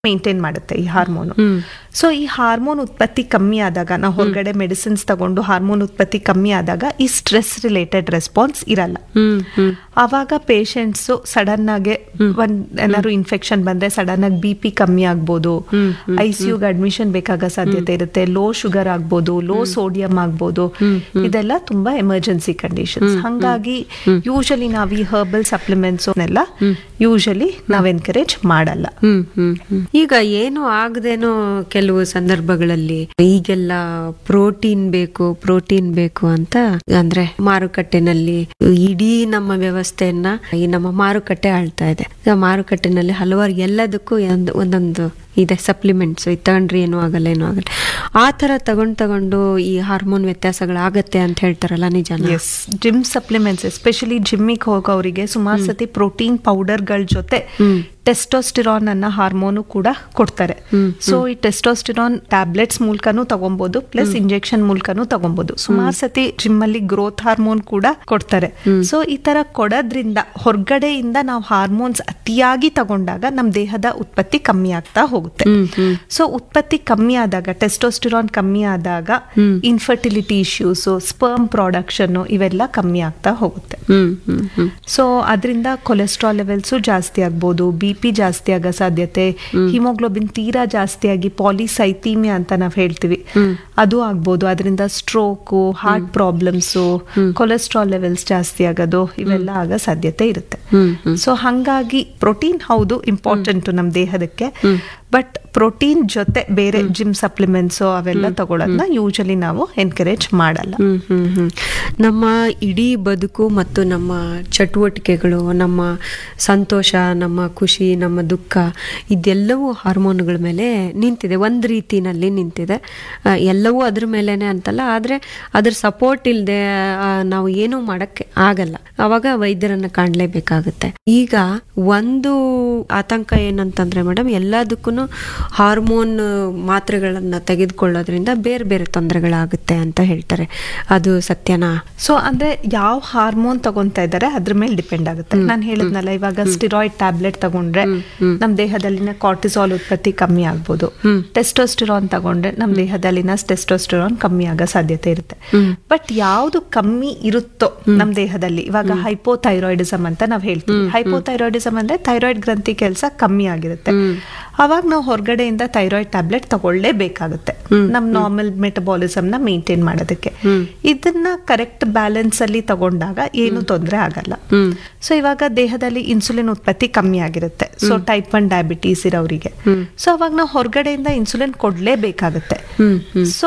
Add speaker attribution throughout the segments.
Speaker 1: Maintain ಮಾಡುತ್ತೆ ಈ hormone so ಈ ಹಾರ್ಮೋನ್ ಉತ್ಪತ್ತಿ ಕಮ್ಮಿ ಆದಾಗ ನಾವು ಹೊರಗಡೆ ಮೆಡಿಸಿನ್ಸ್ ತಗೊಂಡು ಹಾರ್ಮೋನ್ ಉತ್ಪತ್ತಿ ಕಮ್ಮಿ ಆದಾಗ ಈ ಸ್ಟ್ರೆಸ್ ರಿಲೇಟೆಡ್ ರೆಸ್ಪಾನ್ಸ್ ಇರಲ್ಲ
Speaker 2: ಹ್ಮ್ ಹ್ಮ್
Speaker 1: ಆವಾಗ ಪೇಷಂಟ್ಸ್ ಸಡನ್ ಆಗಿ ಒಂದ್ ಏನಾದ್ರು ಇನ್ಫೆಕ್ಷನ್ ಬಂದ್ರೆ ಸಡನ್ ಆಗಿ ಬಿ ಪಿ ಕಮ್ಮಿ ಆಗ್ಬೋದು ಐ ಸಿ ಯುಗೆ ಅಡ್ಮಿಷನ್ ಬೇಕಾಗೋ ಸಾಧ್ಯತೆ ಇರುತ್ತೆ ಲೋ ಶುಗರ್ ಆಗ್ಬೋದು ಲೋ ಸೋಡಿಯಂ ಆಗ್ಬೋದು ಇದೆಲ್ಲ ತುಂಬಾ ಎಮರ್ಜೆನ್ಸಿ ಕಂಡೀಷನ್ಸ್ ಹಂಗಾಗಿ ಯೂಶಲಿ ನಾವು ಈ ಹರ್ಬಲ್ ಸಪ್ಲಿಮೆಂಟ್ಸ್ ಎಲ್ಲ ಯೂಶಲಿ ನಾವ್ ಎನ್ಕರೇಜ್ ಮಾಡಲ್ಲ
Speaker 2: ಹ್ಮ್ ಹ್ಮ್ ಹ್ಮ್. ಈಗ ಏನು ಆಗದೇನೋ ಕೆಲವು ಸಂದರ್ಭಗಳಲ್ಲಿ ಈಗೆಲ್ಲ ಪ್ರೋಟೀನ್ ಬೇಕು ಪ್ರೋಟೀನ್ ಬೇಕು ಅಂತ ಅಂದ್ರೆ ಮಾರುಕಟ್ಟೆನಲ್ಲಿ ಇಡೀ ನಮ್ಮ ವ್ಯವಸ್ಥೆಯನ್ನ ಈ ನಮ್ಮ ಮಾರುಕಟ್ಟೆ ಆಳ್ತಾ ಇದೆ ಈಗ ಮಾರುಕಟ್ಟೆನಲ್ಲಿ ಹಲವಾರು ಎಲ್ಲದಕ್ಕೂ ಒಂದ್- ಒಂದೊಂದು ಇದೆ ಸಪ್ಲಿಮೆಂಟ್ಸ್ ಇದು ತಗೊಂಡ್ರೆ ಏನೂ ಆಗಲ್ಲ ಏನೂ ಆಗಲ್ಲ ಆ ತರ ತಗೊಂಡ್ ತಗೊಂಡು ಈ ಹಾರ್ಮೋನ್ ವ್ಯತ್ಯಾಸಗಳಾಗತ್ತೆ ಅಂತ ಹೇಳ್ತಾರಲ್ಲ ನಿಜಾನ
Speaker 1: ಎಸ್ ಜಿಮ್ ಸಪ್ಲಿಮೆಂಟ್ಸ್ ಎಸ್ಪೆಷಲಿ ಜಿಮ್ಮಿಗೆ ಹೋಗೋರಿಗೆ ಸುಮಾರು ಸತಿ ಪ್ರೋಟೀನ್ ಪೌಡರ್ಗಳ ಜೊತೆ ಟೆಸ್ಟೋಸ್ಟಿರಾನ್ ಅನ್ನ ಹಾರ್ಮೋನು ಕೂಡ ಕೊಡ್ತಾರೆ ಸೊ ಈ ಟೆಸ್ಟೋಸ್ಟಿರಾನ್ ಟ್ಯಾಬ್ಲೆಟ್ಸ್ ಮೂಲಕನೂ ತಗೊಬಹುದು ಪ್ಲಸ್ ಇಂಜೆಕ್ಷನ್ ಮೂಲಕನೂ ತಗೊಬಹುದು ಸುಮಾರು ಸತಿ ಜಿಮ್ ಅಲ್ಲಿ ಗ್ರೋತ್ ಹಾರ್ಮೋನ್ ಕೂಡ ಕೊಡ್ತಾರೆ ಸೊ ಈ ತರ ಕೊಡೋದ್ರಿಂದ ಹೊರಗಡೆಯಿಂದ ನಾವು ಹಾರ್ಮೋನ್ಸ್ ಅತಿಯಾಗಿ ತಗೊಂಡಾಗ ನಮ್ಮ ದೇಹದ ಉತ್ಪತ್ತಿ ಕಮ್ಮಿ ಆಗ್ತಾ ಹೋಗುತ್ತೆ ಸೊ ಉತ್ಪತ್ತಿ ಕಮ್ಮಿ ಆದಾಗ ಟೆಸ್ಟೋಸ್ಟಿರಾನ್ ಕಮ್ಮಿ ಆದಾಗ ಇನ್ಫರ್ಟಿಲಿಟಿ ಇಶ್ಯೂಸ್ ಸ್ಪರ್ಮ್ ಪ್ರಾಡಕ್ಷನ್ ಇವೆಲ್ಲ ಕಮ್ಮಿ ಆಗ್ತಾ ಹೋಗುತ್ತೆ
Speaker 2: ಹ್ಮ್ ಹ್ಮ್ ಹ್ಮ್
Speaker 1: ಸೊ ಅದರಿಂದ ಕೊಲೆಸ್ಟ್ರಾಲ್ ಲೆವೆಲ್ಸು ಜಾಸ್ತಿ ಆಗ್ಬೋದು ಬಿ ಪಿ ಜಾಸ್ತಿ ಆಗೋ ಸಾಧ್ಯತೆ ಹಿಮೋಗ್ಲೋಬಿನ್ ತೀರಾ ಜಾಸ್ತಿ ಆಗಿ ಪಾಲಿಸೈಥೀಮಿಯಾ ಅಂತ ನಾವು ಹೇಳ್ತೀವಿ ಅದು ಆಗ್ಬೋದು ಅದರಿಂದ stroke heart problems cholesterol levels ಜಾಸ್ತಿ ಆಗೋದು ಇವೆಲ್ಲ ಆಗೋ ಸಾಧ್ಯತೆ ಇರುತ್ತೆ ಸೊ ಹಂಗಾಗಿ ಪ್ರೋಟೀನ್ ಹೌದು ಇಂಪಾರ್ಟೆಂಟ್ ನಮ್ಮ ದೇಹದಕ್ಕೆ ಬಟ್ ಪ್ರೋಟೀನ್ ಜೊತೆ ಬೇರೆ ಜಿಮ್ ಸಪ್ಲಿಮೆಂಟ್ಸ್ ಅವೆಲ್ಲ ತಗೊಳ್ಳೋದನ್ನ ಯೂಶಲಿ ನಾವು ಎನ್ಕರೇಜ್ ಮಾಡಲ್ಲ
Speaker 2: ಹ್ಮ್ ಹ್ಮ್ ಹ್ಮ್ ನಮ್ಮ ಇಡೀ ಬದುಕು ಮತ್ತು ನಮ್ಮ ಚಟುವಟಿಕೆಗಳು ನಮ್ಮ ಸಂತೋಷ ನಮ್ಮ ಖುಷಿ ನಮ್ಮ ದುಃಖ ಇದೆಲ್ಲವೂ ಹಾರ್ಮೋನ್ಗಳ ಮೇಲೆ ನಿಂತಿದೆ ಒಂದು ರೀತಿನಲ್ಲಿ ನಿಂತಿದೆ ಆ, ಎಲ್ಲವೂ ಅದ್ರ ಮೇಲೇನೆ ಅಂತಲ್ಲ ಆದರೆ ಅದ್ರ ಸಪೋರ್ಟ್ ಇಲ್ಲದೆ ನಾವು ಏನೂ ಮಾಡೋಕ್ಕೆ ಆಗಲ್ಲ ಅವಾಗ ವೈದ್ಯರನ್ನ ಕಾಣಲೇಬೇಕಾಗುತ್ತೆ ಈಗ ಒಂದು ಆತಂಕ ಏನಂತಂದ್ರೆ ಮೇಡಮ್ ಎಲ್ಲದಕ್ಕೂ ಹಾರ್ಮೋನ್ ಮಾತ್ರೆಗಳನ್ನ ತೆಗೆದುಕೊಳ್ಳೋದ್ರಿಂದ ಬೇರೆ ಬೇರೆ ತೊಂದರೆಗಳಾಗುತ್ತೆ ಅಂತ ಹೇಳ್ತಾರೆ ಅದು ಸತ್ಯನಾ
Speaker 1: ಸೊ ಅಂದ್ರೆ ಯಾವ ಹಾರ್ಮೋನ್ ತಗೊಂತಾ ಇದ್ದಾರೆ ಅದ್ರ ಮೇಲೆ ಡಿಪೆಂಡ್ ಆಗುತ್ತೆ ನಾನು ಹೇಳಿದ್ನಲ್ಲ ಇವಾಗ ಸ್ಟಿರಾಯ್ಡ್ ಟ್ಯಾಬ್ಲೆಟ್ ತಗೊಂಡ್ರೆ ನಮ್ ದೇಹದಲ್ಲಿನ ಕಾರ್ಟಿಸಾಲ್ ಉತ್ಪತ್ತಿ ಕಮ್ಮಿ ಆಗ್ಬೋದು ಟೆಸ್ಟೋಸ್ಟಿರಾನ್ ತಗೊಂಡ್ರೆ ನಮ್ ದೇಹದಲ್ಲಿನ ಟೆಸ್ಟೋಸ್ಟಿರಾನ್ ಕಮ್ಮಿ ಆಗೋ ಸಾಧ್ಯತೆ ಇರುತ್ತೆ ಬಟ್ ಯಾವ್ದು ಕಮ್ಮಿ ಇರುತ್ತೋ ನಮ್ ದೇಹದಲ್ಲಿ ಇವಾಗ ಹೈಪೋಥೈರಾಯ್ಡಿಸಮ್ ಅಂತ ನಾವ್ ಹೇಳ್ತೀವಿ ಹೈಪೋಥೈರಾಯ್ಡಿಸಮ್ ಅಂದ್ರೆ ಥೈರಾಯ್ಡ್ ಗ್ರಂಥಿ ಕೆಲಸ ಕಮ್ಮಿ ಆಗಿರುತ್ತೆ ಅವಾಗ ನಾವು ಹೊರಗಡೆಯಿಂದ ಥೈರಾಯ್ಡ್ ಟ್ಯಾಬ್ಲೆಟ್ ತಗೊಳ್ಳೇಬೇಕಾಗುತ್ತೆ ನಮ್ ನಾರ್ಮಲ್ ಮೆಟಬಾಲಿಸಮ್ ನ ಮೇಂಟೈನ್ ಮಾಡೋದಕ್ಕೆ ಇದನ್ನ ಕರೆಕ್ಟ್ ಬ್ಯಾಲೆನ್ಸ್ ಅಲ್ಲಿ ತಗೊಂಡಾಗ ಏನು ತೊಂದರೆ ಆಗಲ್ಲ ಸೊ ಇವಾಗ ದೇಹದಲ್ಲಿ ಇನ್ಸುಲಿನ್ ಉತ್ಪತ್ತಿ ಕಮ್ಮಿ ಆಗಿರುತ್ತೆ ಸೊ ಟೈಪ್ ಒನ್ ಡಯಾಬಿಟೀಸ್ ಇರೋರಿಗೆ ಸೊ ಅವಾಗ ನಾವು ಹೊರಗಡೆಯಿಂದ ಇನ್ಸುಲಿನ್ ಕೊಡ್ಲೇಬೇಕಾಗುತ್ತೆ ಸೊ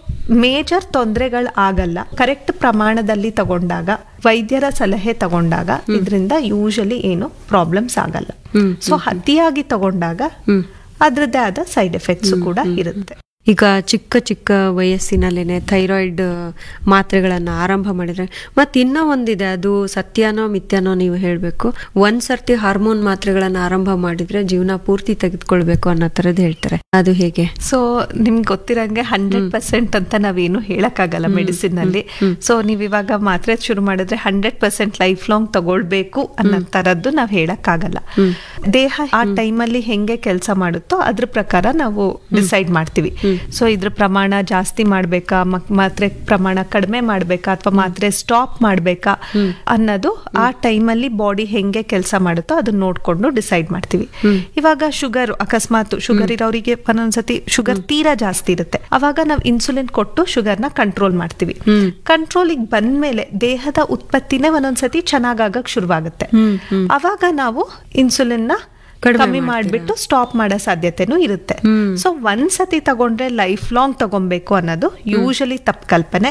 Speaker 1: ಮೇಜರ್ ತೊಂದರೆಗಳು ಆಗಲ್ಲ ಕರೆಕ್ಟ್ ಪ್ರಮಾಣದಲ್ಲಿ ತಗೊಂಡಾಗ ವೈದ್ಯರ ಸಲಹೆ ತಗೊಂಡಾಗ ಇದರಿಂದ ಯೂಶಲಿ ಏನು ಪ್ರಾಬ್ಲಮ್ಸ್ ಆಗಲ್ಲ ಸೊ ಅತಿಯಾಗಿ ತಗೊಂಡಾಗ ಅದ್ರದ್ದೇ ಆದ ಸೈಡ್ ಎಫೆಕ್ಟ್ಸ್ ಕೂಡ ಇರುತ್ತೆ
Speaker 2: ಈಗ ಚಿಕ್ಕ ಚಿಕ್ಕ ವಯಸ್ಸಿನಲ್ಲೇನೆ ಥೈರಾಯ್ಡ್ ಮಾತ್ರೆಗಳನ್ನು ಆರಂಭ ಮಾಡಿದ್ರೆ ಮತ್ತೆ ಇನ್ನೂ ಒಂದಿದೆ ಅದು ಸತ್ಯನೋ ಮಿಥ್ಯನೋ ನೀವು ಹೇಳಬೇಕು ಒಂದ್ ಸರ್ತಿ ಹಾರ್ಮೋನ್ ಮಾತ್ರೆಗಳನ್ನು ಆರಂಭ ಮಾಡಿದ್ರೆ ಜೀವನ ಪೂರ್ತಿ ತೆಗೆದುಕೊಳ್ಬೇಕು ಅನ್ನೋ ಥರದ್ದು ಹೇಳ್ತಾರೆ ಅದು ಹೇಗೆ
Speaker 1: ಸೊ ನಿಮ್ಗೆ ಗೊತ್ತಿರಂಗೆ ಹಂಡ್ರೆಡ್ ಪರ್ಸೆಂಟ್ ಅಂತ ನಾವೇನು ಹೇಳಕ್ಕಾಗಲ್ಲ ಮೆಡಿಸಿನ್ ಅಲ್ಲಿ ಸೊ ನೀವ್ ಇವಾಗ ಮಾತ್ರೆ ಶುರು ಮಾಡಿದ್ರೆ ಹಂಡ್ರೆಡ್ ಪರ್ಸೆಂಟ್ ಲೈಫ್ ಲಾಂಗ್ ತಗೊಳ್ಬೇಕು ಅನ್ನೋ ತರದ್ದು ನಾವ್ ಹೇಳಕ್ಕಾಗಲ್ಲ ದೇಹ ಆ ಟೈಮಲ್ಲಿ ಹೆಂಗೆ ಕೆಲಸ ಮಾಡುತ್ತೋ ಅದ್ರ ಪ್ರಕಾರ ನಾವು ಡಿಸೈಡ್ ಮಾಡ್ತೀವಿ ಸೊ ಇದ್ರ ಪ್ರಮಾಣ ಜಾಸ್ತಿ ಮಾಡ್ಬೇಕಾ ಮಕ್- ಮಾತ್ರೆ ಪ್ರಮಾಣ ಕಡಿಮೆ ಮಾಡ್ಬೇಕಾ ಅಥವಾ ಮಾತ್ರೆ ಸ್ಟಾಪ್ ಮಾಡ್ಬೇಕಾ ಅನ್ನೋದು ಆ ಟೈಮಲ್ಲಿ ಬಾಡಿ ಹೆಂಗೆ ಕೆಲಸ ಮಾಡುತ್ತೋ ಅದನ್ನ ನೋಡ್ಕೊಂಡು ಡಿಸೈಡ್ ಮಾಡ್ತೀವಿ ಇವಾಗ ಶುಗರ್ ಅಕಸ್ಮಾತ್ ಶುಗರ್ ಇರೋರಿಗೆ ಒಂದೊಂದ್ಸತಿ ಶುಗರ್ ತೀರಾ ಜಾಸ್ತಿ ಇರುತ್ತೆ ಅವಾಗ ನಾವು ಇನ್ಸುಲಿನ್ ಕೊಟ್ಟು ಶುಗರ್ನ ಕಂಟ್ರೋಲ್ ಮಾಡ್ತೀವಿ ಕಂಟ್ರೋಲಿಗೆ ಬಂದ್ಮೇಲೆ ದೇಹದ ಉತ್ಪತ್ತಿನೇ ಒಂದೊಂದ್ಸತಿ ಚೆನ್ನಾಗಾಗಕ್ ಶುರುವಾಗುತ್ತೆ ಅವಾಗ ನಾವು ಇನ್ಸುಲಿನ್ ನ
Speaker 2: ಕಡಿಮೆ
Speaker 1: ಕಮ್ಮಿ ಮಾಡ್ಬಿಟ್ಟು ಸ್ಟಾಪ್ ಮಾಡೋ ಸಾಧ್ಯತೆನೂ ಇರುತ್ತೆ ಸೊ ಒಂದ್ಸತಿ ತಗೊಂಡ್ರೆ ಲೈಫ್ ಲಾಂಗ್ ತಗೊಬೇಕು ಅನ್ನೋದು ಯೂಶಲಿ ತಪ್ಪು ಕಲ್ಪನೆ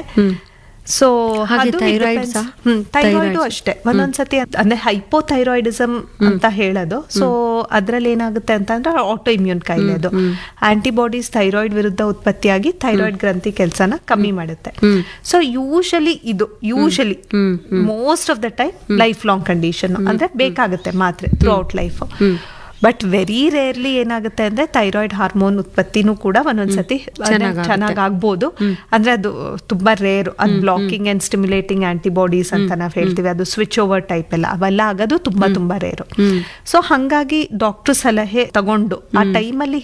Speaker 1: ಸೊ
Speaker 2: ಹಾಗೆ thyroid ಸಹ?
Speaker 1: Thyroid
Speaker 2: Thyroid.
Speaker 1: ಅಷ್ಟೇ ಒಂದೊಂದ್ಸತಿ ಅದ್- ಅಂದ್ರೆ ಹೈಪೋಥೈರಾಯ್ಡಿಸಮ್ ಅಂತ ಹೇಳೋದು ಸೊ ಅದ್ರಲ್ಲಿ ಏನಾಗುತ್ತೆ ಅಂತಂದ್ರೆ ಆಟೋ ಇಮ್ಯೂನ್ ಕಾಯಿಲೆ ಅದು ಆಂಟಿಬಾಡೀಸ್ ಥೈರಾಯ್ಡ್ ವಿರುದ್ಧ ಉತ್ಪತ್ತಿಯಾಗಿ ಥೈರಾಯ್ಡ್ ಗ್ರಂಥಿ ಕೆಲಸನ ಕಮ್ಮಿ ಮಾಡುತ್ತೆ ಸೊ ಯೂಶಲಿ ಇದು usually most of the time lifelong condition ಅಂದ್ರೆ ಬೇಕಾಗುತ್ತೆ ಮಾತ್ರೆ throughout life but very rarely ಏನಾಗುತ್ತೆ ಅಂದ್ರೆ ಥೈರಾಯ್ಡ್ ಹಾರ್ಮೋನ್ ಉತ್ಪತ್ತಿನೂ ಕೂಡ ಒಂದೊಂದ್ಸತಿ
Speaker 2: ಚೆನ್ನಾಗಾಗುತ್ತೆ.
Speaker 1: ಚೆನ್ನಾಗಿ ಆಗ್ಬೋದು ಅಂದ್ರೆ ಅದು ತುಂಬಾ ರೇರ್ ಅದು ಬ್ಲಾಕಿಂಗ್ ಅಂಡ್ ಸ್ಟಿಮ್ಯುಲೇಟಿಂಗ್ ಆಂಟಿಬಾಡೀಸ್ ಅಂತ ನಾವು ಹೇಳ್ತೀವಿ ಅದು ಸ್ವಿಚ್ ಓವರ್ ಟೈಪ್ ಎಲ್ಲ ಅವೆಲ್ಲ ಆಗೋದು ತುಂಬಾ ತುಂಬಾ ರೇರು ಸೊ ಹಂಗಾಗಿ ಡಾಕ್ಟರ್ ಸಲಹೆ ತಗೊಂಡು ಆ ಟೈಮಲ್ಲಿ